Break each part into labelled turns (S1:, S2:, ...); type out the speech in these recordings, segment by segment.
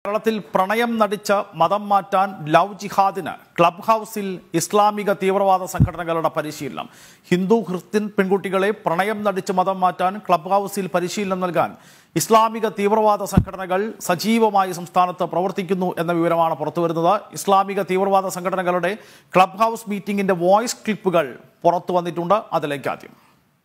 S1: കേരളത്തിൽ പ്രണയം നടിച്ച് മതം മാറ്റാൻ ലവ് ജിഹാദിന് ക്ലബ് ഹൗസിൽ ഇസ്ലാമിക തീവ്രവാദ സംഘടനകളുടെ പരിശീലനം ഹിന്ദു ക്രിസ്ത്യൻ പെൺകുട്ടികളെ പ്രണയം നടിച്ച് മതം മാറ്റാൻ ക്ലബ് ഹൗസിൽ പരിശീലനം നൽകാൻ ഇസ്ലാമിക തീവ്രവാദ സംഘടനകൾ സജീവമായി സംസ്ഥാനത്ത് പ്രവർത്തിക്കുന്നു എന്ന വിവരമാണ് പുറത്തുവരുന്നത് ഇസ്ലാമിക തീവ്രവാദ സംഘടനകളുടെ ക്ലബ് ഹൗസ് മീറ്റിംഗിന്റെ വോയിസ് ക്ലിപ്പുകൾ പുറത്തു വന്നിട്ടുണ്ട് അതിലേക്ക് ആദ്യം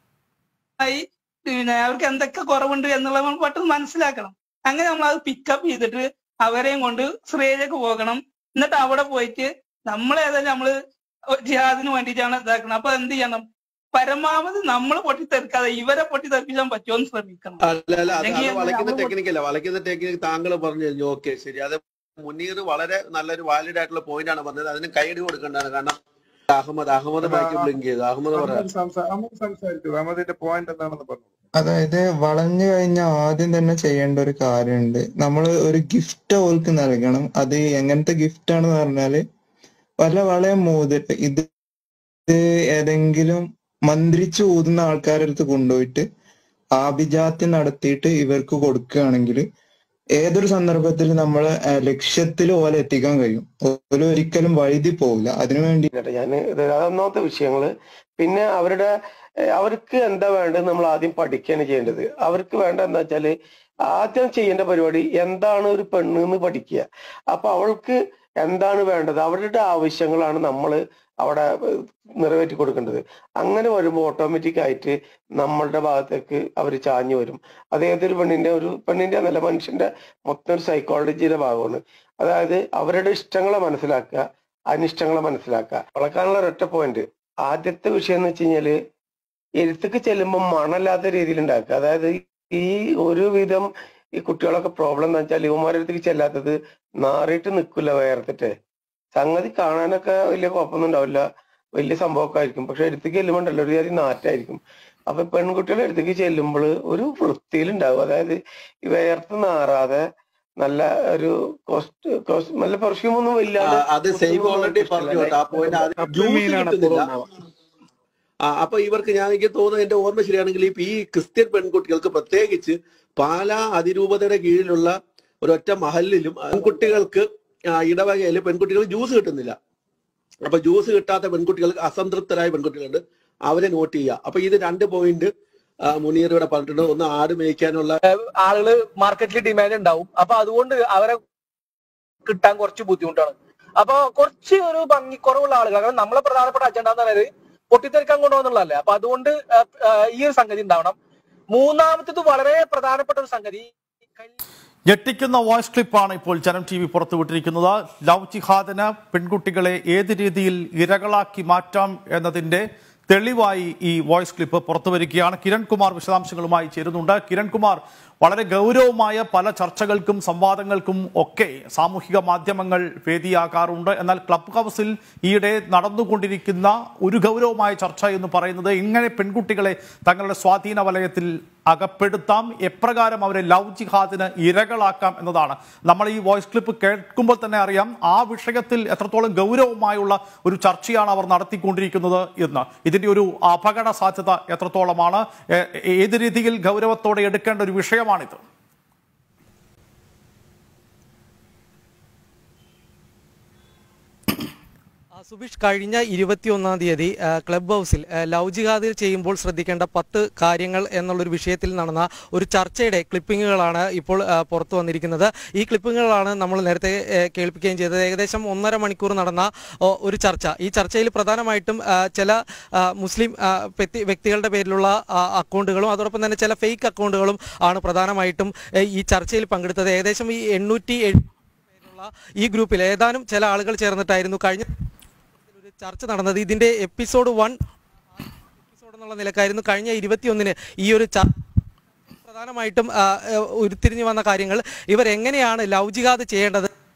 S2: ആയി പിന്നെ അവർക്ക് എന്തൊക്കെ കുറവുണ്ട് എന്നുള്ളത് നമ്മൾ പെട്ടെന്ന് മനസ്സിലാക്കണം അങ്ങനെ നമ്മൾ അത് പിക്കപ്പ് ചെയ്തിട്ട് അവരെയും കൊണ്ട് ശ്രീയിലേക്ക് പോകണം എന്നിട്ട് അവിടെ പോയിട്ട് നമ്മളേതായാലും നമ്മള് ജിഹാദിന് വേണ്ടിയിട്ടാണ് ഇതാക്കണം അപ്പൊ എന്ത് ചെയ്യണം പരമാവധി നമ്മൾ പൊട്ടിത്തെറിക്കാതെ ഇവരെ പൊട്ടിത്തെറിപ്പിക്കാൻ പറ്റുമോ എന്ന് ശ്രമിക്കണം
S3: അല്ല അല്ല അത്
S2: അല്ലെങ്കിൽ
S3: അത് വളയ്ക്കുന്ന
S2: നമ്മൾ
S3: ടെക്നിക്ക് അല്ല വളയ്ക്കുന്ന ടെക്നിക്ക് താങ്കൾ പറഞ്ഞു കഴിഞ്ഞു ഓക്കെ ശരി അത് മുനീർ വളരെ നല്ലൊരു വാലിഡ് ആയിട്ടുള്ള പോയിന്റ് ആണ് പറഞ്ഞത് അതിന് കൈയടി കൊടുക്കേണ്ടതാണ് കാരണം അഹമ്മദ് അഹമ്മദ് മൈക്ക് ബ്ലിങ്ക് ചെയ്തു അഹമ്മദ് പറയാം
S4: അഹമ്മദ് സംസാ- അഹമ്മദ് സംസാരിച്ചു അഹമ്മദിന്റെ പോയിന്റ് എന്താണെന്ന് പറഞ്ഞു
S5: അതായത് വളഞ്ഞു കഴിഞ്ഞാൽ ആദ്യം തന്നെ ചെയ്യേണ്ട ഒരു കാര്യമുണ്ട് നമ്മൾ ഒരു ഗിഫ്റ്റ് അവർക്ക് നൽകണം അത് എങ്ങനത്തെ ഗിഫ്റ്റ് ആണെന്ന് പറഞ്ഞാല് വല്ല വളയം മോതിട്ട് ഇത് ഇത് ഏതെങ്കിലും മന്ത്രിച്ചു ഊതുന്ന ആൾക്കാരുടെ അടുത്ത് കൊണ്ടുപോയിട്ട് ആഭിജാത്യം നടത്തിയിട്ട് ഇവർക്ക് കൊടുക്കുകയാണെങ്കിൽ ഏതൊരു സന്ദർഭത്തിൽ നമ്മൾ ലക്ഷ്യത്തിൽ പോലെ എത്തിക്കാൻ കഴിയും ഓല് ഒരിക്കലും വഴുതി പോവില്ല അതിനുവേണ്ടി
S6: കേട്ടോ ഞാൻ അതൊന്നാമത്തെ വിഷയങ്ങള് പിന്നെ അവരുടെ ഏഹ് അവർക്ക് എന്താ വേണ്ടത് നമ്മൾ ആദ്യം പഠിക്കുകയാണ് ചെയ്യേണ്ടത് അവർക്ക് വേണ്ട എന്താ വെച്ചാല് ആദ്യം ചെയ്യേണ്ട പരിപാടി എന്താണ് ഒരു പെണ്ണ് എന്ന് പഠിക്കുക അപ്പൊ അവൾക്ക് എന്താണ് വേണ്ടത് അവരുടെ ആവശ്യങ്ങളാണ് നമ്മൾ അവിടെ ഏഹ് നിറവേറ്റി കൊടുക്കേണ്ടത് അങ്ങനെ വരുമ്പോൾ ഓട്ടോമാറ്റിക് ആയിട്ട് നമ്മളുടെ ഭാഗത്തേക്ക് അവർ ചാഞ്ഞു വരും അത് ഏതൊരു പെണ്ണിന്റെ ഒരു പെണ്ണിന്റെ എന്നല്ല മനുഷ്യന്റെ മൊത്തം ഒരു സൈക്കോളജിയുടെ ഭാഗമാണ് അതായത് അവരുടെ ഇഷ്ടങ്ങളെ മനസ്സിലാക്കുക അനിഷ്ടങ്ങളെ മനസ്സിലാക്കുക വളക്കാനുള്ള ഒരൊറ്റ പോയിന്റ് ആദ്യത്തെ വിഷയം എന്ന് വെച്ച് കഴിഞ്ഞാല് എഴുത്തേക്ക് ചെല്ലുമ്പോൾ മണല്ലാത്ത രീതിയിൽ ഉണ്ടാക്കുക അതായത് ഈ ഒരുവിധം ഈ കുട്ടികളൊക്കെ പ്രോബ്ലം എന്ന് വെച്ചാൽ യുവമാരുടെ അടുത്തേക്ക് ചെല്ലാത്തത് നാറിയിട്ട് നിൽക്കില്ല വേർത്തിട്ട് സംഗതി കാണാനൊക്കെ വലിയ കുഴപ്പമൊന്നും ഉണ്ടാവില്ല വലിയ സംഭവമൊക്കെ ആയിരിക്കും പക്ഷെ എടുത്തേക്ക് ചെല്ലുമ്പോണ്ടല്ലോ ഒരു ജാതി നാറ്റായിരിക്കും അപ്പൊ പെൺകുട്ടികളുടെ അടുത്തേക്ക് ചെല്ലുമ്പോൾ ഒരു വൃത്തിയിലുണ്ടാവും അതായത് ഈ വേർത്ത് നാറാതെ നല്ല ഒരു കോസ്റ്റ് കോസ്റ്റ് നല്ല പെർഫ്യൂം ഒന്നും
S3: ആ,
S6: ഇല്ലാതെ
S3: അത് സേവ് ഓൾറെഡി പറഞ്ഞു കേട്ടോ ആ പോയിന്റ് ആദ്യം ജ്യൂസ്
S4: സപ്ലിമീനാണ്
S3: കിട്ടുന്നില്ല
S4: എപ്പോഴും
S3: ആ അപ്പൊ ഇവർക്ക് ഞാൻ എനിക്ക് തോന്നുന്നു എന്റെ ഓർമ്മ ശരിയാണെങ്കിൽ ഇപ്പൊ ഈ ക്രിസ്ത്യൻ പെൺകുട്ടികൾക്ക് പ്രത്യേകിച്ച് പാലാ അതിരൂപതയുടെ കീഴിലുള്ള ഒരൊറ്റ മഹലിലും പെൺകുട്ടികൾക്ക് ആ, ഇടവകയില് പെൺകുട്ടികൾ ജ്യൂസ് കിട്ടുന്നില്ല അപ്പൊ ജ്യൂസ് കിട്ടാത്ത പെൺകുട്ടികൾക്ക് അസംതൃപ്തരായ പെൺകുട്ടികളുണ്ട് അവരെ നോട്ട് ചെയ്യുക അപ്പൊ ഇത് രണ്ട് പോയിന്റ് മുനീർ ഇവിടെ പറഞ്ഞിട്ടുണ്ട് ഒന്ന് ആട് മേയ്ക്കാനുള്ള
S7: ആളുകള് മാർക്കറ്റിൽ ഡിമാൻഡ് ഉണ്ടാവും അപ്പൊ അതുകൊണ്ട് അവരെ കിട്ടാൻ കുറച്ച് ബുദ്ധിമുട്ടാണ് അപ്പൊ കുറച്ച് ഒരു ഭംഗി കുറവുള്ള ആളുകൾ കാരണം നമ്മളെ പ്രധാനപ്പെട്ട അജണ്ട എന്ന് പറയുന്നത് പൊട്ടിത്തെറിക്കാൻ കൊണ്ടുപോകുന്നുള്ളതല്ലേ അപ്പൊ അതുകൊണ്ട് ആ, ആ, ഈ ഒരു സംഗതി ഉണ്ടാവണം മൂന്നാമത്തത് വളരെ പ്രധാനപ്പെട്ട ഒരു സംഗതി
S1: ഞെട്ടിക്കുന്ന വോയിസ് ക്ലിപ്പാണ് ഇപ്പോൾ ജനം ടി വി പുറത്തുവിട്ടിരിക്കുന്നത് ലവ് ജിഹാദിന് പെൺകുട്ടികളെ ഏത് രീതിയിൽ ഇരകളാക്കി മാറ്റാം എന്നതിന്റെ തെളിവായി ഈ വോയിസ് ക്ലിപ്പ് പുറത്തുവരികയാണ് കിരൺകുമാർ വിശദാംശങ്ങളുമായി ചേരുന്നുണ്ട് കിരൺകുമാർ വളരെ ഗൗരവമായ പല ചർച്ചകൾക്കും സംവാദങ്ങൾക്കും ഒക്കെ സാമൂഹിക മാധ്യമങ്ങൾ വേദിയാകാറുണ്ട് എന്നാൽ ക്ലബ് ഹൗസിൽ ഈയിടെ നടന്നുകൊണ്ടിരിക്കുന്ന ഒരു ഗൗരവമായ ചർച്ച എന്ന് പറയുന്നത് എങ്ങനെ പെൺകുട്ടികളെ തങ്ങളുടെ സ്വാധീന വലയത്തിൽ അകപ്പെടുത്താം എപ്രകാരം അവരെ ലവ് ജിഹാദിന് ഇരകളാക്കാം എന്നതാണ് നമ്മൾ ഈ വോയിസ് ക്ലിപ്പ് കേൾക്കുമ്പോൾ തന്നെ അറിയാം ആ വിഷയത്തിൽ എത്രത്തോളം ഗൗരവമായുള്ള ഒരു ചർച്ചയാണ് അവർ നടത്തിക്കൊണ്ടിരിക്കുന്നത് എന്ന് ഇതിന്റെ ഒരു അപകട സാധ്യത എത്രത്തോളമാണ് ഏ- ഏത് രീതിയിൽ ഗൗരവത്തോടെ എടുക്കേണ്ട ഒരു വിഷയമാണിത്
S8: ആ, സുബിഷ് കഴിഞ്ഞ ഇരുപത്തിയൊന്നാം തീയതി ആ, ക്ലബ് ഹൗസിൽ ആ, ലവ് ജിഹാദിൽ ചെയ്യുമ്പോൾ ശ്രദ്ധിക്കേണ്ട പത്ത് കാര്യങ്ങൾ എന്നുള്ളൊരു വിഷയത്തിൽ നടന്ന ഒരു ചർച്ചയുടെ ക്ലിപ്പിങ്ങുകളാണ് ഇപ്പോൾ ആ, പുറത്തു വന്നിരിക്കുന്നത് ഈ ക്ലിപ്പിങ്ങുകളാണ് നമ്മൾ നേരത്തെ ആ, കേൾപ്പിക്കുകയും ചെയ്തത് ഏകദേശം ഒന്നര മണിക്കൂർ നടന്ന ഓ, ഒരു ചർച്ച ഈ ചർച്ചയിൽ പ്രധാനമായിട്ടും ആ, ചില ആ, മുസ്ലിം ആ, വ്യക്തി- വ്യക്തികളുടെ പേരിലുള്ള ആ, അക്കൗണ്ടുകളും അതോടൊപ്പം തന്നെ ചില ഫേക്ക് അക്കൗണ്ടുകളും ആണ് പ്രധാനമായിട്ടും ഏ, ഈ ചർച്ചയിൽ പങ്കെടുത്തത് ഏകദേശം ഈ എണ്ണൂറ്റി പേരുള്ള ഈ ഗ്രൂപ്പിൽ ഏതാനും ചില ആളുകൾ ചേർന്നിട്ടായിരുന്നു കഴിഞ്ഞ ഒരു ചർച്ച നടന്നത് ഇതിന്റെ എപ്പിസോഡ് വൺ എപ്പിസോഡ് എന്നുള്ള നിലക്കായിരുന്നു കഴിഞ്ഞ ഇരുപത്തിയൊന്നിന് ഈ ഒരു ചർച്ച പ്രധാനമായിട്ടും ആ, ഏ, ഉരുത്തിരിഞ്ഞു വന്ന കാര്യങ്ങൾ ഇവർ എങ്ങനെയാണ് ലവ് ജിഹാദ് ചെയ്യേണ്ടത്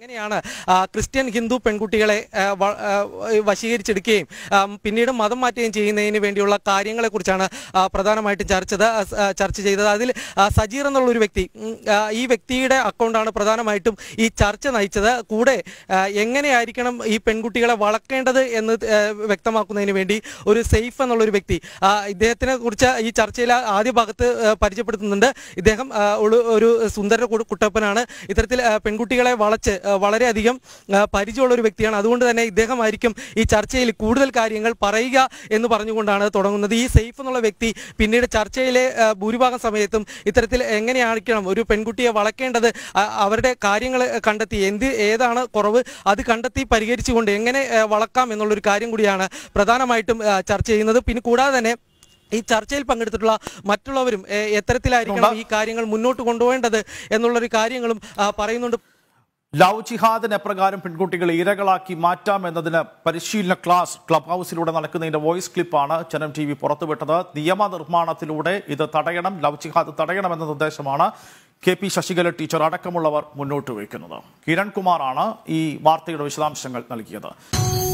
S8: എങ്ങനെയാണ് ആ, ക്രിസ്ത്യൻ ഹിന്ദു പെൺകുട്ടികളെ ആ, വ- ആ, വശീകരിച്ചെടുക്കുകയും ആ, പിന്നീട് മതം മാറ്റുകയും ചെയ്യുന്നതിന് വേണ്ടിയുള്ള കാര്യങ്ങളെക്കുറിച്ചാണ് ആ, പ്രധാനമായിട്ടും ചർച്ചത് ആ, സ- ആ, ചർച്ച ചെയ്തത് അതിൽ ആ, സജീർ എന്നുള്ള ഒരു വ്യക്തി ഉം, ആ, ഈ വ്യക്തിയുടെ അക്കൗണ്ടാണ് പ്രധാനമായിട്ടും ഈ ചർച്ച നയിച്ചത് കൂടെ ആ, എങ്ങനെയായിരിക്കണം ഈ പെൺകുട്ടികളെ വളർത്തേണ്ടത് എന്ന് ആ, വ്യക്തമാക്കുന്നതിന് വേണ്ടി ഒരു സേഫ് എന്നുള്ള ഒരു വ്യക്തി ആ, ഇദ്ദേഹത്തിനെ കുറിച്ച് ഈ ചർച്ചയിൽ ആദ്യ ഭാഗത്ത് ആ, പരിചയപ്പെടുത്തുന്നുണ്ട് ഇദ്ദേഹം ആ, ഒരു- ഒരു സുന്ദര കു- കുട്ടപ്പനാണ് ഇത്തരത്തിൽ ആ, പെൺകുട്ടികളെ വളച്ച് ആ, വളരെയധികം ആ, പരിചയമുള്ള ഒരു വ്യക്തിയാണ് അതുകൊണ്ട് തന്നെ ഇദ്ദേഹമായിരിക്കും ഈ ചർച്ചയിൽ കൂടുതൽ കാര്യങ്ങൾ പറയുക എന്ന് പറഞ്ഞുകൊണ്ടാണ് തുടങ്ങുന്നത് ഈ സേഫ് എന്നുള്ള വ്യക്തി പിന്നീട് ചർച്ചയിലെ ആ, ഭൂരിഭാഗം സമയത്തും ഇത്തരത്തിൽ എങ്ങനെയായിരിക്കണം ഒരു പെൺകുട്ടിയെ വളക്കേണ്ടത് ആ, അവരുടെ കാര്യങ്ങൾ കണ്ടെത്തി എന്ത് ഏതാണ് കുറവ് അത് കണ്ടെത്തി പരിഹരിച്ചുകൊണ്ട് എങ്ങനെ ആ, വളക്കാം എന്നുള്ളൊരു കാര്യം കൂടിയാണ് പ്രധാനമായിട്ടും ആ, ചർച്ച ചെയ്യുന്നത് പിന്നെ കൂടാതെ തന്നെ ഈ ചർച്ചയിൽ പങ്കെടുത്തിട്ടുള്ള മറ്റുള്ളവരും ഏ, എത്തരത്തിലായിരിക്കണം ഈ കാര്യങ്ങൾ മുന്നോട്ട് കൊണ്ടുപോകേണ്ടത് എന്നുള്ളൊരു കാര്യങ്ങളും ആ, പറയുന്നുണ്ട്
S1: ലവ് ജിഹാദിന് എപ്രകാരം പെൺകുട്ടികളെ ഇരകളാക്കി മാറ്റാം എന്നതിന് പരിശീലന ക്ലാസ് ക്ലബ് ഹൗസിലൂടെ നടക്കുന്നതിന്റെ വോയിസ് ക്ലിപ്പാണ് ജനം ടി വി പുറത്തുവിട്ടത് നിയമനിർമ്മാണത്തിലൂടെ ഇത് തടയണം ലവ് ജിഹാദ് തടയണമെന്ന നിർദ്ദേശമാണ് കെ പി ശശികല ടീച്ചർ അടക്കമുള്ളവർ മുന്നോട്ട് വയ്ക്കുന്നത് കിരൺ കുമാറാണ് ഈ വാർത്തയുടെ വിശദാംശങ്ങൾ നൽകിയത്